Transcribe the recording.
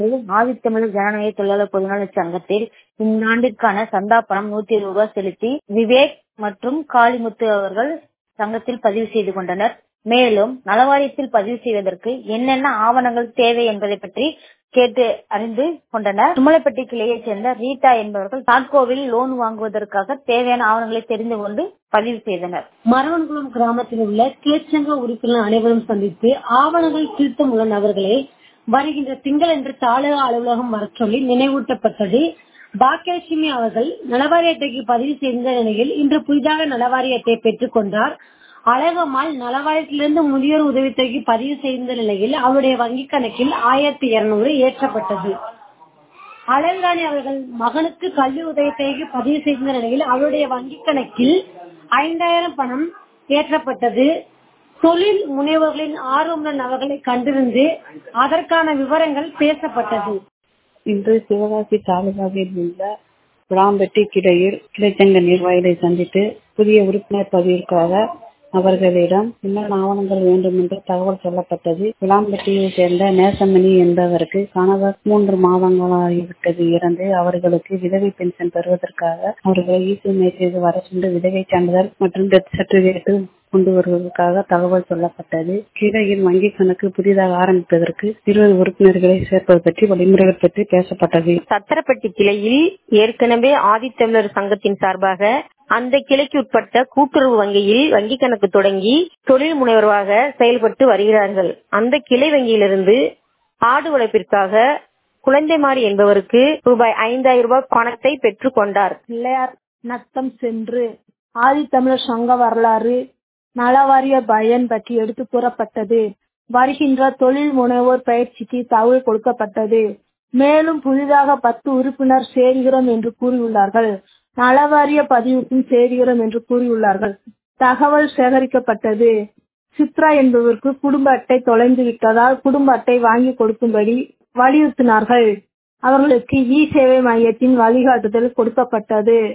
ஆதித்தமிழர் ஜனநாயக தொழிலாளர் பொதுநலச் சங்கத்தில் இந்தாண்டிற்கான சந்தா பணம் நூத்தி ரூபாய் செலுத்தி விவேக் மற்றும் காளிமுத்து அவர்கள் சங்கத்தில் பதிவு செய்து கொண்டனர் மேலும் நலவாரியத்தில் பதிவு செய்வதற்கு என்னென்ன ஆவணங்கள் தேவை என்பதை பற்றி கேட்டு அறிந்து கொண்டனர் தும்மலப்பட்டி கிளையைச் சேர்ந்த ரீட்டா என்பவர்கள் தாட்கோவில் லோன் வாங்குவதற்காக தேவையான ஆவணங்களை தெரிந்து கொண்டு பதிவு செய்தனர் மரவன்குளம் கிராமத்தில் உள்ள கிளச்சங்க உறுப்பினர் அனைவரும் சந்தித்து ஆவணங்கள் திருத்தம் உள்ள நபர்களை வருகின்ற திங்களன்று தாலுகா அலுவலகம் வரச் சொல்லி நினைவூட்டப்பட்டது பாக்கியலட்சுமி அவர்கள் நலவாரிய அட்டைக்கு பதிவு செய்த நிலையில் இன்று புதிதாக நலவாரிய அட்டை பெற்றுக் கொண்டார் அழகம்மாள் நலவாரியத்திலிருந்து முதியோர் உதவித்தொகைக்கு பதிவு செய்த நிலையில் அவருடைய வங்கிக் கணக்கில் ஆயிரத்தி இருநூறு ஏற்றப்பட்டது அழகுராணி அவர்கள் மகனுக்கு கல்வி உதவித்தொகைக்கு பதிவு செய்த நிலையில் அவருடைய வங்கிக் கணக்கில் ஐந்தாயிரம் பணம் ஏற்றப்பட்டது தொழில் முனைவோர்களின் ஆர்வமுள்ள நபர்களை கண்டிருந்து அதற்கான விவரங்கள் பேசப்பட்டது இன்று சிவகாசி தாலுகாவில் உள்ள விளாம்பட்டி கிளையில் கிளைச்சங்க நிர்வாகிகளை சந்தித்து புதிய உறுப்பினர் பதிவிற்காக அவர்களிடம் என்னென்ன ஆவணங்கள் வேண்டும் என்று தகவல் சொல்லப்பட்டது விளாம்பட்டியை சேர்ந்த நேசமணி என்பவருக்கு கணவர் மூன்று மாதங்களாகிவிட்டது இறந்து அவர்களுக்கு விதவை பென்ஷன் பெறுவதற்காக அவர்களை இசி மையத்திற்கு வர சென்று விதவை சான்றிதழ் மற்றும் டெத் சர்டிபிகேட் கொண்டு வருவதற்காக தகவல் சொல்லப்பட்டது கிளையில் வங்கி கணக்கு புதிதாக ஆரம்பிப்பதற்கு இருபது உறுப்பினர்களை சேர்ப்பது பற்றி வழிமுறைகள் பற்றி பேசப்பட்டது சத்திரப்பட்டி கிளையில் ஏற்கனவே ஆதித்தமிழர் சங்கத்தின் சார்பாக அந்த கிளைக்கு உட்பட்ட கூட்டுறவு வங்கியில் வங்கி கணக்கு தொடங்கி தொழில் முனைவராக செயல்பட்டு வருகிறார்கள் அந்த கிளை வங்கியிலிருந்து ஆடு வளர்ப்பிற்காக குழந்தைமாரி என்பவருக்கு ரூபாய் ஐந்தாயிரம் ரூபாய் பணத்தை பெற்றுக் கொண்டார் பிள்ளையார் நத்தம் சென்று ஆதித்தமிழர் சங்க வரலாறு நலவாரிய பயன் பற்றி எடுத்து கூறப்பட்டது வருகின்ற தொழில் முனைவோர் பயிற்சிக்கு தகவல் கொடுக்கப்பட்டது மேலும் புதிதாக பத்து உறுப்பினர் சேர்கிறோம் என்று கூறியுள்ளார்கள் நலவாரிய பதிவுக்கும் சேர்கிறோம் என்று கூறியுள்ளார்கள் தகவல் சேகரிக்கப்பட்டது சித்ரா என்பவருக்கு குடும்ப அட்டை தொலைந்து விட்டதால் குடும்ப அட்டை வாங்கி கொடுக்கும்படி வலியுறுத்தினார்கள் அவர்களுக்கு இ சேவை மையத்தின் வழிகாட்டுதல் கொடுக்கப்பட்டது